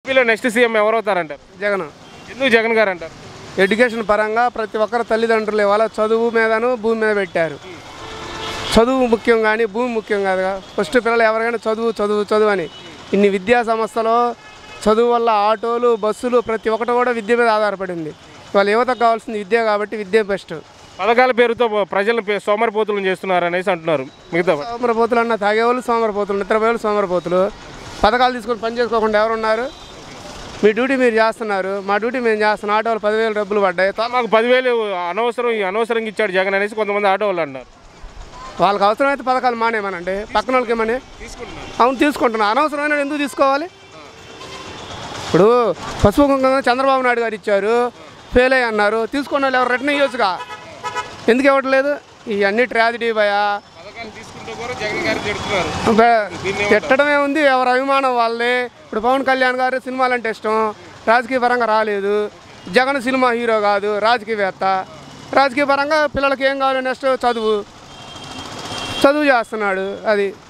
ఏపీలో next CM ఎవరు అవుతారంటారు జగన్ ఎందుకు జగన్ గారు అంటారు ఎడ్యుకేషన్ పరంగా ప్రతి ఒక్కరు తల్లిదండ్రులు ఇవాళ చదువు మీదను భూమి మీద పెట్టారు చదువు ముఖ్యం కానీ భూమి ముఖ్యం కాదుగా ఫస్ట్ పిల్లలు ఎవరికైనా చదువు చదువు చదువు అని ఇన్ని విద్యా సంస్థలు చదువు వల్ల ఆటోలు బస్సులు ప్రతి ఒక్కటి కూడా విద్య మీద ఆధారపడింది వాళ్ళ యువతకు కావాల్సింది విద్య కాబట్టి విద్య బెస్ట్ పథకాల పేరుతో ప్రజలను పే- సోమరిపోతులను చేస్తున్నారు అనేసి అంటున్నారు మిగతా వాళ్ళు. సోమరపోతులు అన్న తాగేవాళ్ళు సోమరపోతులు నిద్రపోయేవాళ్ళు సోమరపోతులు పథకాలు తీసుకొని పని చేసుకోకుండా ఎవరున్నారు మీ డ్యూటీ మీరు చేస్తున్నారు మా డ్యూటీ మేము చేస్తున్నాం ఆటో వాళ్ళు పదివేలు డబ్బులు పడ్డాయి తో- మాకు పదివేలు అనవసరం ఈ అనవసరంగా ఇచ్చాడు జగన్ అనేసి కొంతమంది ఆటో వాళ్ళు అన్నారు వాళ్ళకి అవసరమైతే పథకాలు మానేమనండి పక్కన వాళ్ళకి ఏమని అవును తీసుకుంటున్నా అనవసరమైన ఎందుకు తీసుకోవాలి ఇప్పుడు పసుపు కుంకుమ చంద్రబాబు నాయుడు గారు ఇచ్చారు ఫెయిల్ అయ్యి అన్నారు తీసుకున్న వాళ్ళు ఎవరు రిటర్న్ ఇవ్వచ్చుగా ఎందుకు ఇవ్వట్లేదు ఇవన్నీ ట్రాజిడీ భయా పథకాలు తీసుకుంటూ కూడా జగన్ గారు చెడుతున్నారు తిట్టడమే ఉంది ఎవరి అభిమానం వాళ్ళే ఇప్పుడు పవన్ కళ్యాణ్ గారు సినిమాలు అంటే ఇష్టం రాజకీయ పరంగా రాలేదు జగన్ సినిమా హీరో కాదు రాజకీయవేత్త రాజకీయ పరంగా పిల్లలకి ఏం కావాలి నెక్స్ట్ చదువు చదువు చేస్తున్నాడు అది